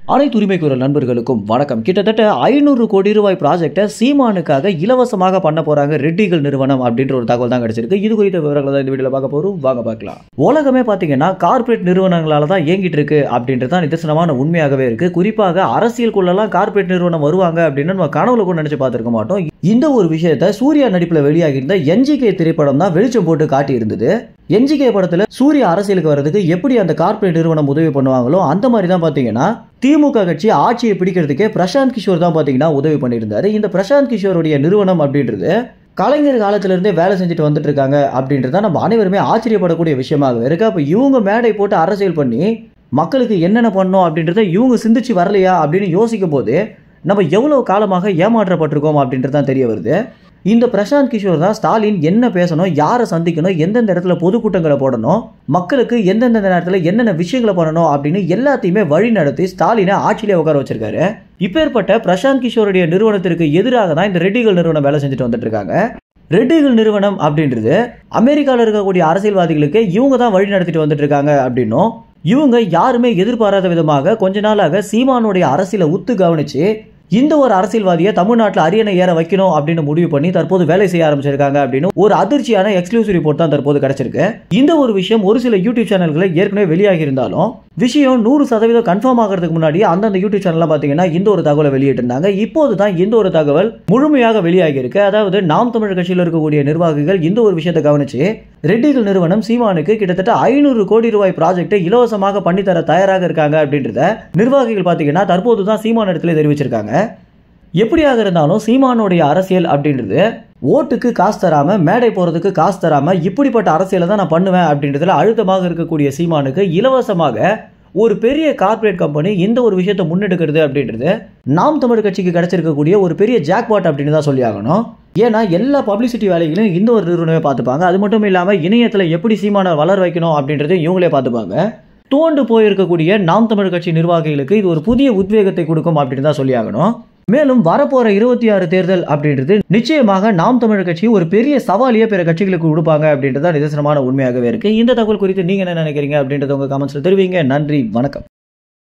அனைத்து உரிமை குரல் நண்பர்களுக்கும் வணக்கம் கிட்டத்தட்ட ஐநூறு கோடி ரூபாய் ப்ராஜெக்டை சீமானுக்காக இலவசமாக பண்ண போறாங்க ரெட்டிகள் நிறுவனம் அப்படின்ற ஒரு தகவல் தான் கிடைச்சிருக்கு இது குறித்த விவரங்களை தான் இந்த வீடியோல பார்க்க போறோம் வாங்க பார்க்கலாம் உலகமே பாத்தீங்கன்னா கார்ப்பரேட் நிறுவனங்களால தான் இயங்கிட்டு இருக்கு அப்படின்றது தான் நிதர்சனமான உண்மையாகவே இருக்கு குறிப்பாக அரசியலுக்குள்ளலாம் கார்ப்பரேட் நிறுவனம் வருவாங்க அப்படின்னு நம்ம கனவுல கூட நினைச்சு பார்த்திருக்க மாட்டோம் இந்த ஒரு விஷயத்தை சூர்யா நடிப்புல வெளியாகி இருந்த என்ஜிகே திரைப்படம் தான் வெளிச்சம் போட்டு காட்டி இருந்தது என்ஜிகே படத்துல சூர்யா அரசியலுக்கு வர்றதுக்கு எப்படி அந்த கார்ப்பரேட் நிறுவனம் உதவி பண்ணுவாங்களோ அந்த மாதிரி தான் பாத்தீங்கன்னா திமுக கட்சி ஆட்சியை பிடிக்கிறதுக்கே பிரசாந்த் கிஷோர் தான் பாத்தீங்கன்னா உதவி பண்ணியிருந்தாரு இந்த பிரசாந்த் கிஷோருடைய நிறுவனம் அப்படின்றது கலைஞர் காலத்துல இருந்தே வேலை செஞ்சுட்டு வந்துட்டு இருக்காங்க அப்படின்றத நம்ம அனைவருமே ஆச்சரியப்படக்கூடிய விஷயமாகவே இருக்கு அப்ப இவங்க மேடை போட்டு அரசியல் பண்ணி மக்களுக்கு என்னென்ன பண்ணோம் அப்படின்றத இவங்க சிந்திச்சு வரலையா அப்படின்னு யோசிக்கும் போது நம்ம எவ்வளவு காலமாக ஏமாற்றப்பட்டிருக்கோம் அப்படின்றது தான் தெரிய வருது இந்த பிரசாந்த் கிஷோர் தான் ஸ்டாலின் என்ன பேசணும் யாரை சந்திக்கணும் எந்தெந்த இடத்துல பொதுக்கூட்டங்களை போடணும் மக்களுக்கு எந்தெந்த நேரத்தில் என்னென்ன விஷயங்களை பண்ணணும் அப்படின்னு எல்லாத்தையுமே வழி நடத்தி ஸ்டாலினை ஆட்சியிலே உட்கார வச்சிருக்காரு இப்பேற்பட்ட பிரசாந்த் கிஷோருடைய நிறுவனத்திற்கு எதிராக தான் இந்த ரெட்டிகள் நிறுவனம் வேலை செஞ்சுட்டு வந்துட்டு இருக்காங்க ரெட்டிகள் நிறுவனம் அப்படின்றது அமெரிக்காவில் இருக்கக்கூடிய அரசியல்வாதிகளுக்கு இவங்க தான் வழி நடத்திட்டு வந்துட்டு இருக்காங்க அப்படின்னும் இவங்க யாருமே எதிர்பாராத விதமாக கொஞ்ச நாளாக சீமானுடைய அரசியலை உத்து கவனிச்சு இந்த ஒரு அரசியல்வாதியை தமிழ்நாட்டில் அரியணை ஏற வைக்கணும் அப்படின்னு முடிவு பண்ணி தற்போது வேலை செய்ய ஆரம்பிச்சிருக்காங்க அப்படின்னு ஒரு அதிர்ச்சியான எக்ஸ்க்ளூசிவ் ரிப்போர்ட் தான் தற்போது கிடைச்சிருக்கு இந்த ஒரு விஷயம் ஒரு சில யூடியூப் சேனல்களை ஏற்கனவே வெளியாகி இருந்தாலும் விஷயம் நூறு சதவீதம் கன்ஃபார்ம் ஆகிறதுக்கு முன்னாடி அந்தந்த யூடியூப் சேனல்லாம் பார்த்தீங்கன்னா இந்த ஒரு தகவலை வெளியிட்டிருந்தாங்க இப்போது தான் இந்த ஒரு தகவல் முழுமையாக வெளியாகி இருக்கு அதாவது நாம் தமிழர் கட்சியில் இருக்கக்கூடிய நிர்வாகிகள் இந்த ஒரு விஷயத்தை கவனிச்சு ரெட்டிகள் நிறுவனம் சீமானுக்கு கிட்டத்தட்ட ஐநூறு கோடி ரூபாய் ப்ராஜெக்டை இலவசமாக பண்ணித்தர தயாராக இருக்காங்க அப்படின்றத நிர்வாகிகள் பார்த்தீங்கன்னா தற்போது தான் சீமான இடத்துல தெரிவிச்சிருக்காங்க எப்படியாக இருந்தாலும் சீமானுடைய அரசியல் அப்படின்றது ஓட்டுக்கு காசு தராம மேடை போறதுக்கு காசு தராம இப்படிப்பட்ட அரசியலை தான் நான் பண்ணுவேன் அப்படின்றதுல அழுத்தமாக இருக்கக்கூடிய சீமானுக்கு இலவசமாக ஒரு பெரிய கார்ப்பரேட் கம்பெனி இந்த ஒரு விஷயத்தை முன்னெடுக்கிறது அப்படின்றது நாம் தமிழ் கட்சிக்கு கிடைச்சிருக்கக்கூடிய ஒரு பெரிய ஜாக்பாட் அப்படின்னு தான் சொல்லி ஆகணும் ஏன்னா எல்லா பப்ளிசிட்டி வேலைகளையும் இந்த ஒரு நிறுவனமே பார்த்துப்பாங்க அது மட்டும் இல்லாமல் இணையத்தில் எப்படி சீமானை வளர வைக்கணும் அப்படின்றதையும் இவங்களே பார்த்துப்பாங்க தோண்டு போயிருக்கக்கூடிய நாம் தமிழ் கட்சி நிர்வாகிகளுக்கு இது ஒரு புதிய உத்வேகத்தை கொடுக்கும் அப்படின்னு தான் சொல்லி ஆகணும் மேலும் வரப்போற இருபத்தி ஆறு தேர்தல் அப்படின்றது நிச்சயமாக நாம் தமிழர் கட்சி ஒரு பெரிய சவாலியை பிற கட்சிகளுக்கு கொடுப்பாங்க அப்படின்றது நிதர்சனமான உண்மையாகவே இருக்கு இந்த தகவல் குறித்து நீங்க என்ன நினைக்கிறீங்க அப்படின்றத உங்க கமெண்ட்ஸ்ல தெரிவிங்க நன்றி வணக்கம்